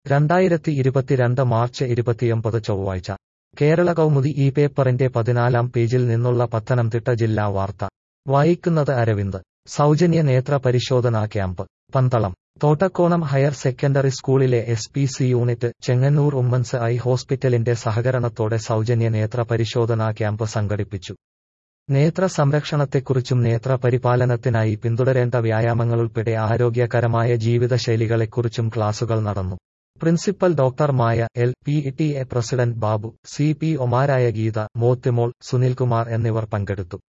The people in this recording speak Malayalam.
രണ്ടായിരത്തി ഇരുപത്തിരണ്ട് മാർച്ച് ഇരുപത്തിയൊമ്പത് ചൊവ്വാഴ്ച കേരള കൗമുദി ഈ പേപ്പറിന്റെ പതിനാലാം പേജിൽ നിന്നുള്ള പത്തനംതിട്ട ജില്ലാ വാർത്ത വായിക്കുന്നത് അരവിന്ദ് സൗജന്യ നേത്ര പരിശോധനാ camp Pandalam Thottakkonam higher secondary സ്കൂളിലെ S P C unit Chengannur Oommen's eye ഹോസ്പിറ്റലിന്റെ സഹകരണത്തോടെ സൗജന്യ നേത്ര പരിശോധനാ ക്യാമ്പ് സംഘടിപ്പിച്ചു നേത്ര സംരക്ഷണത്തെക്കുറിച്ചും നേത്ര പരിപാലനത്തിനായി പിന്തുടരേണ്ട വ്യായാമങ്ങളുൾപ്പെടെ ആരോഗ്യകരമായ ജീവിതശൈലികളെക്കുറിച്ചും ക്ലാസുകൾ നടന്നു principal doctor Maya L P T A president Babu C P ഒമാരായ ഗീത മോത്തിമോൾ സുനിൽകുമാർ എന്നിവർ പങ്കെടുത്തു